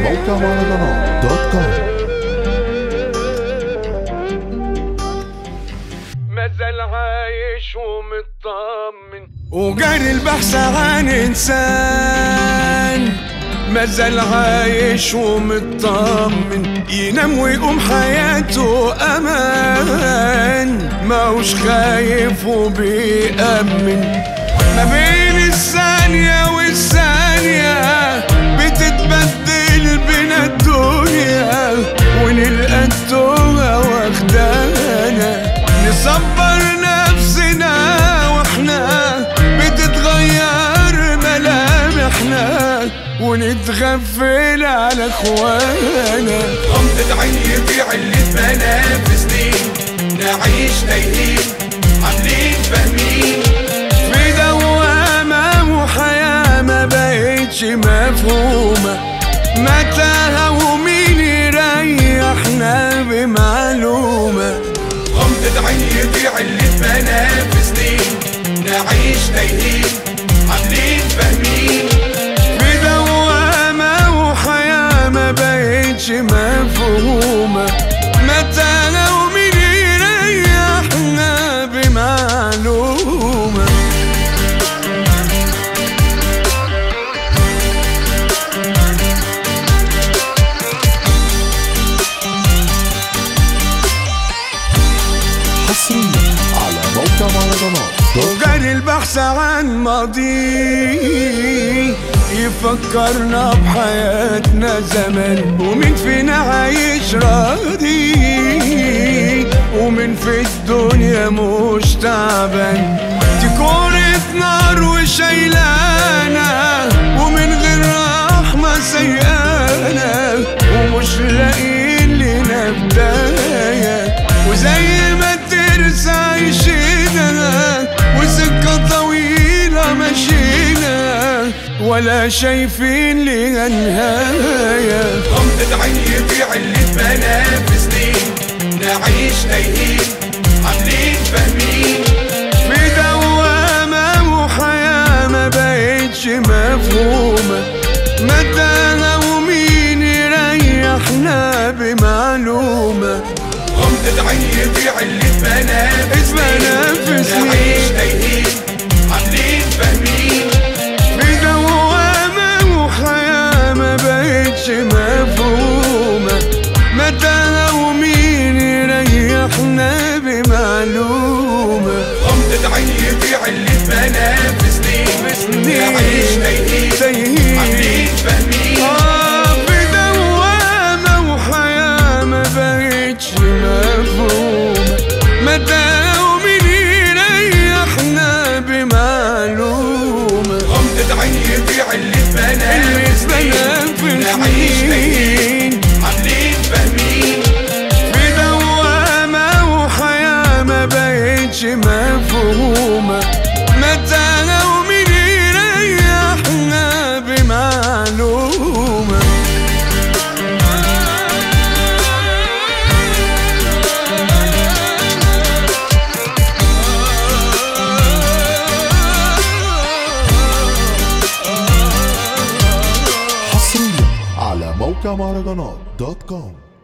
موقع مهرجانات دوت كوم مازال عايش ومطمن وجاري البحث عن انسان مازال عايش ومطمن ينام ويقوم حياته امان ماهوش خايف وبيأمن ما بين الثانية والثانية بتتبدل بينا الدنيا ونلقى التوهة واخدانا نصبر نفسنا واحنا بتتغير ملامحنا ونتغفل على اخوانا غمضة عين يضيع اللي اتبنى في سنين نعيش تايهين عاملين فاهمين في دوامة وحياة ما بقتش مفهومة متاهة ومين يريحنا بمعلومة غمضة عين يضيع اللي اتبنى في سنين نعيش تايهين عاملين فاهمين في دوامة وحياة ما بقتش مفهومة متاهة ومين يريحنا بمعلومة حصريا على موقع مهرجانات دوت كوم وجري البحث عن ماضي يفكرنا بحياتنا زمان ومين فينا عايش راضي ومين في الدنيا مش تعبان دي كورة نار وشايلانا ومن غير رحمة سيئانا ومش لاقيين لنا بداية وزي ما ترسى عيشنا وسكة طويلة مشينا ولا شايفين لها نهاية غمضة عين يضيع اللي اتبنى في سنين نعيش تايهين عاملين فاهمين في دوامة وحياة ما بقتش مفهومة متاهة ومين يريحنا بمعلومة غمضة عين يضيع اللي اتبنى في اتبنى في سنين. نعيش تايهين عاملين فاهمين في دوامة وحياة ما بقتش مفهومة متاهة ومين يريحنا بمعلومة غمضة عين يضيع اللي اتبنى في سنين نعيش تايهين تايهين. عاملين فاهمين آه في دوامة وحياة ما بقتش مفهومة متاهة ومين يريحنا بمعلومة غمضة عين يضيع اللي اتبنى اللي في سنين اتبنى في نعيش تايهين سنين عاملين فاهمين في دوامة وحياة ما بقتش مفهومة متاهة ومين يريحنا بمعلومة حصريا على موقع مهرجانات دوت كوم